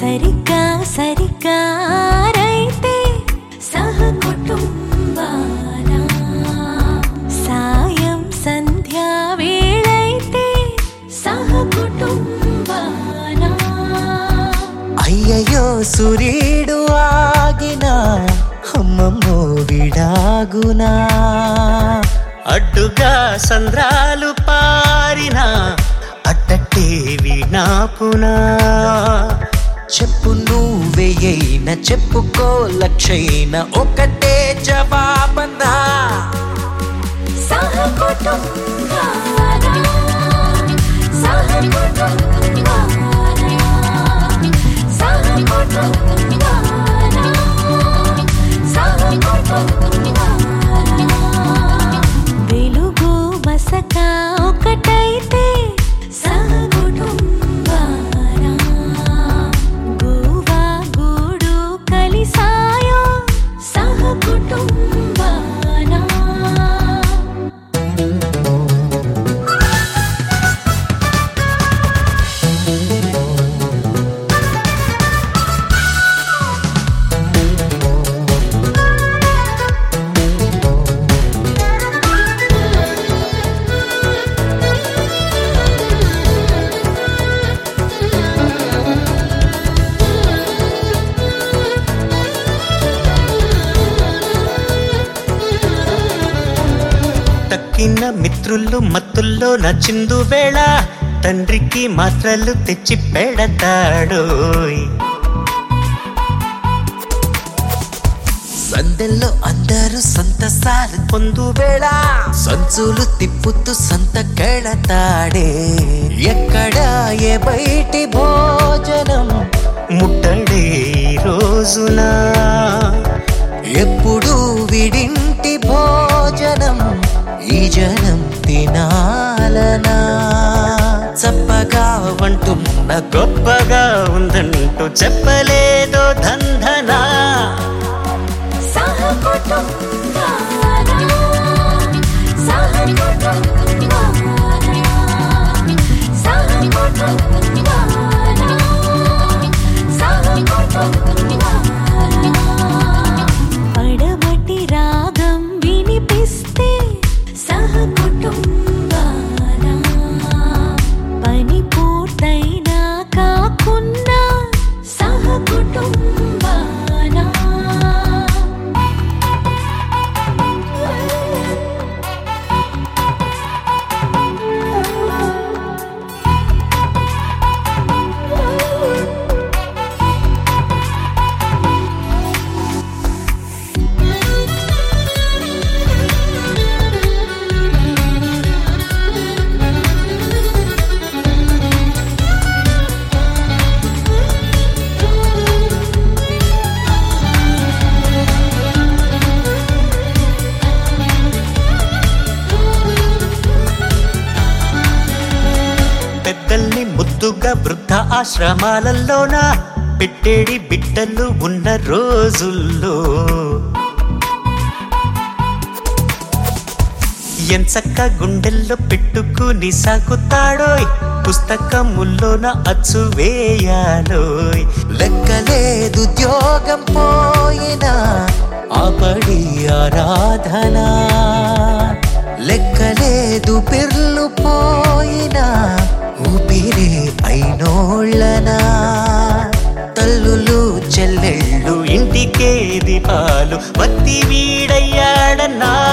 సరిగ్గా సరిగ్గా రైతే సహ కుటుంబాన సాయం సంధ్యా వేళైతే సహ కుటుంబాన అయ్యయ్యో సూర్యుడు ఆగిన అమ్మమ్మో విడాగునా అడ్డుగా సంద్రాలు పారిన అట్టట్టే వినాపునా చెప్పు నువ్వేయైన చెప్పుకో లక్షైన ఒకటే జవాబనా సహ కుటుంబాన సహ కుటుంబాన సహ కుటుంబాన సహ కుటుంబాన వెలుగు మసక ఒకటైతే సహ కుటుంబాన గువా గూడు కలిసాయో సహ కుటుంబాన తక్కిన మిత్రులు మత్తుల్లో నచ్చిందు వేళ తండ్రికి మాత్రలు తెచ్చి పెడతాడోయ్ సందెల్లో అందరూ సంతసాలు పొందు వేళ సంచులు తిప్పుతూ సంత కడతాడే ఎక్కడ ఏ బయటి భోజనం ముట్టడే ఈ రోజున ఎప్పుడు విడింటి భోజనం ఈ జనం తినాలనా చప్పగా వంటున్న గొప్పగా ఉందంటూ చెప్పలేదో దంధనా సహ కుటుంబాన సహ కుటుంబాన సహ కుటుంబాన సహ కుటుంబాన పడమటి రాగం వినిపిస్తే సహ కుటుంబాన పని పూర్తయినా కాకున్నా సహ కుటుంబాన పెద్దల్ని ముద్దుగా వృద్ధ ఆశ్రమాలలోన పెట్టేడి బిడ్డలు ఉన్న రోజుల్లో ఎంచక్క గుండెల్లో పెట్టుకుని సాగుతాడోయ్ పుస్తకముల్లోన అచ్చు వేయాలోయ్ లెక్కలేదు ఉద్యోగం పోయినా ఆపడి ఆరాధన లెక్కలేదు పిర్లు పోయినా ఊపిరే అయినోళ్ళనా తల్లులు చెల్లెళ్ళు ఇంటికే దీపాలు వత్తి వీడయ్యాడన్నా